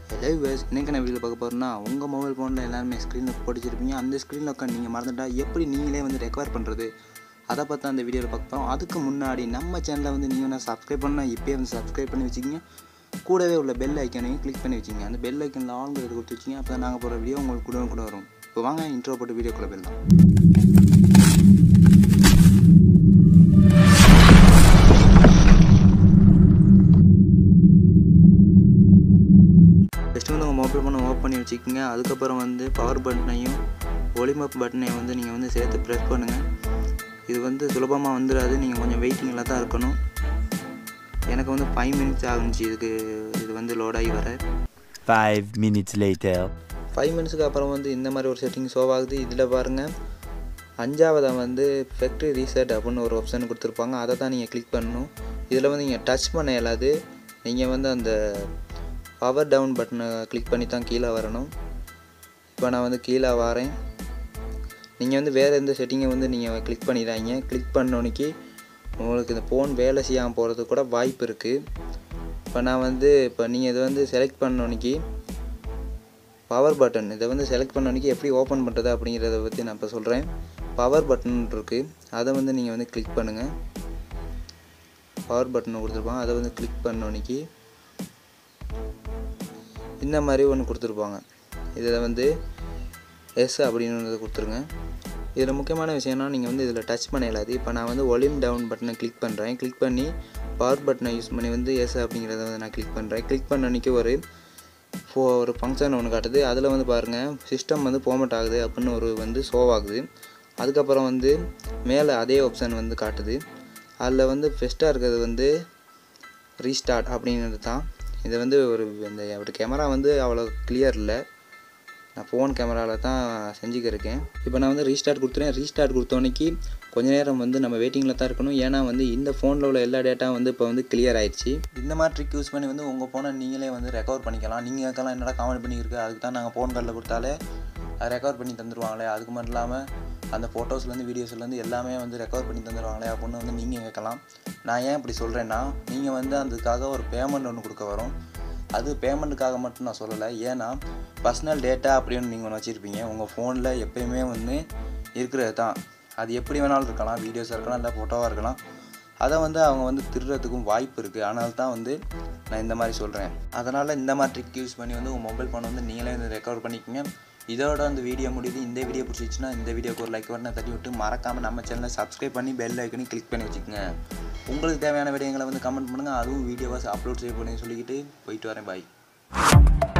Hello ways இன்னைக்கு நான் video பார்க்க போகிறேன்னா உங்கள் மொபைல் ஃபோனில் எல்லாருமே ஸ்க்ரீனில் போட்டுச்சிருப்பீங்க அந்த ஸ்க்ரீனில் உட்காந்து நீங்கள் மறந்துட்டா எப்படி நீங்களே வந்து ரெக்கவர் பண்ணுறது அதை பார்த்து அந்த வீடியோவில் பார்க்க போகிறோம் அதுக்கு முன்னாடி நம்ம சேனலை வந்து நீங்கள் வந்து சப்ஸ்கிரைப் பண்ணால் இப்போயே வந்து சப்ஸ்கிரைப் பண்ணி வச்சுக்கிங்க கூடவே உள்ள பெல் ஐக்கானையும் கிளிக் பண்ணி வச்சுங்க அந்த பெல் ஐக்கனில் ஆளுங்கிறது கொடுத்து வச்சிங்க அப்போ நாங்கள் போகிற வீடியோ உங்களுக்கு கூட கூட வரும் இப்போ வாங்க இன்ட்ரோ போட்டு வீடியோக்குள்ளே போயிடலாம் ஃபஸ்ட்டு வந்து உங்கள் மொபைல் ஃபோனை ஓப்பன் பண்ணி வச்சுக்கோங்க அதுக்கப்புறம் வந்து பவர் பட்டனையும் ஒளிமப் பட்டனையும் வந்து நீங்கள் வந்து சேர்த்து ப்ரெஸ் பண்ணுங்கள் இது வந்து சுலபமாக வந்துடாது நீங்கள் கொஞ்சம் வெயிட்டிங்கில் தான் இருக்கணும் எனக்கு வந்து ஃபைவ் மினிட்ஸ் ஆகுச்சு இதுக்கு இது வந்து லோட் ஆகி வர Five minutes later. ஃபைவ் மினிட்ஸுக்கு அப்புறம் வந்து இந்த மாதிரி ஒரு செட்டிங் ஷோ ஆகுது இதில் பாருங்கள் அஞ்சாவதாக வந்து ஃபேக்ட்ரி ரீசெட் அப்படின்னு ஒரு ஆப்ஷன் கொடுத்துருப்பாங்க அதை தான் நீங்கள் கிளிக் பண்ணணும் இதில் வந்து நீங்கள் டச் பண்ண இயலாது நீங்கள் வந்து அந்த பவர் டவுன் பட்டனை கிளிக் பண்ணி தான் கீழே வரணும் இப்போ நான் வந்து கீழே வரேன் நீங்கள் வந்து வேறு எந்த செட்டிங்கை வந்து நீங்கள் கிளிக் பண்ணிடுறாங்க கிளிக் பண்ணோன்னைக்கு உங்களுக்கு இந்த ஃபோன் வேலை செய்யாமல் போகிறதுக்கு கூட வாய்ப்பு இருக்குது இப்போ நான் வந்து இப்போ நீங்கள் இதை வந்து செலக்ட் பண்ணோன்னைக்கு பவர் பட்டன் இதை வந்து செலக்ட் பண்ணோன்னைக்கு எப்படி ஓப்பன் பண்ணுறது அப்படிங்கிறத பற்றி நான் இப்போ சொல்கிறேன் பவர் பட்டன் இருக்குது அதை வந்து நீங்கள் வந்து கிளிக் பண்ணுங்கள் பவர் பட்டன் கொடுத்துருப்பாங்க அதை வந்து கிளிக் பண்ணோன்னைக்கு இந்த மாதிரி ஒன்று கொடுத்துருப்பாங்க இதில் வந்து எஸ் அப்படின்னு ஒன்று கொடுத்துருங்க இதில் முக்கியமான விஷயம்னா நீங்கள் வந்து இதில் டச் பண்ண இயலாது இப்போ நான் வந்து ஒலிம் டவுன் பட்டனை கிளிக் பண்ணுறேன் கிளிக் பண்ணி பவர் பட்டனை யூஸ் பண்ணி வந்து எஸ் அப்படிங்கிறத வந்து நான் கிளிக் பண்ணுறேன் கிளிக் பண்ண அன்றைக்கி ஒரு ஃபோ ஒரு ஃபங்க்ஷன் ஒன்று காட்டுது அதில் வந்து பாருங்கள் சிஸ்டம் வந்து ஃபார்மட் ஆகுது அப்படின்னு ஒரு வந்து ஷோ ஆகுது அதுக்கப்புறம் வந்து மேலே அதே ஆப்ஷன் வந்து காட்டுது அதில் வந்து பெஸ்ட்டாக இருக்கிறது வந்து ரீஸ்டார்ட் அப்படிங்கிறது தான் இது வந்து ஒரு இந்த ஒரு கேமரா வந்து அவ்வளோ கிளியர் இல்லை நான் ஃபோன் கேமராவில் தான் செஞ்சுக்கிருக்கேன் இப்போ நான் வந்து ரீஸ்டார்ட் கொடுத்துறேன் ரீஸ்டார்ட் கொடுத்தோன்னைக்கு கொஞ்ச நேரம் வந்து நம்ம வெயிட்டிங்கில் தான் இருக்கணும் ஏன்னா வந்து இந்த ஃபோனில் உள்ள எல்லா டேட்டா வந்து இப்போ வந்து கிளியர் ஆயிடுச்சு இந்த மாதிரி ட்ரிக் யூஸ் பண்ணி வந்து உங்கள் ஃபோனை நீங்களே வந்து ரெக்கவர் பண்ணிக்கலாம் நீங்கள் இருக்கலாம் என்னடா காமெண்ட் பண்ணியிருக்கு அதுக்கு தான் நாங்கள் ஃபோன் கார்டில் கொடுத்தாலே அதை ரெக்கவர் பண்ணி தந்துடுவாங்களே அதுக்கு மட்டும் இல்லாமல் அந்த ஃபோட்டோஸ்லேருந்து வீடியோஸ்லேருந்து எல்லாமே வந்து ரெக்கவர் பண்ணி தந்துடுவாங்களே அப்படின்னு வந்து நீங்கள் கேட்கலாம் நான் ஏன் இப்படி சொல்கிறேன்னா நீங்கள் வந்து அதுக்காக ஒரு பேமெண்ட் ஒன்று கொடுக்க வரும் அது பேமெண்ட்டுக்காக மட்டும் நான் சொல்லலை ஏன்னா பர்சனல் டேட்டா அப்படின்னு நீங்கள் ஒன்று வச்சுருப்பீங்க உங்கள் ஃபோனில் எப்பயுமே வந்து இருக்கிறது தான் அது எப்படி வேணாலும் இருக்கலாம் வீடியோஸாக இருக்கலாம் இல்லை ஃபோட்டோவாக இருக்கலாம் அதை வந்து அவங்க வந்து திருடுறதுக்கும் வாய்ப்பு இருக்குது அதனால தான் வந்து நான் இந்த மாதிரி சொல்கிறேன் அதனால் இந்த மாதிரி ட்ரிக் யூஸ் பண்ணி வந்து உங்கள் மொபைல் ஃபோனை வந்து நீங்களே வந்து ரெக்கவர் பண்ணிக்கோங்க இதோட அந்த வீடியோ முடியுது இந்த வீடியோ பிடிச்சிச்சுன்னா இந்த வீடியோக்கு ஒரு லைக் பட்டனை தட்டி விட்டு மறக்காமல் நம்ம சேனலை சப்ஸ்கிரைப் பண்ணி பெல் ஐக்கனையும் கிளிக் பண்ணி வச்சுக்கோங்க உங்களுக்கு தேவையான விடயங்களை வந்து கமெண்ட் பண்ணுங்கள் அதுவும் வீடியோவாக அப்லோட் செய்ய பண்ணி சொல்லிக்கிட்டு போயிட்டு வரேன் பாய்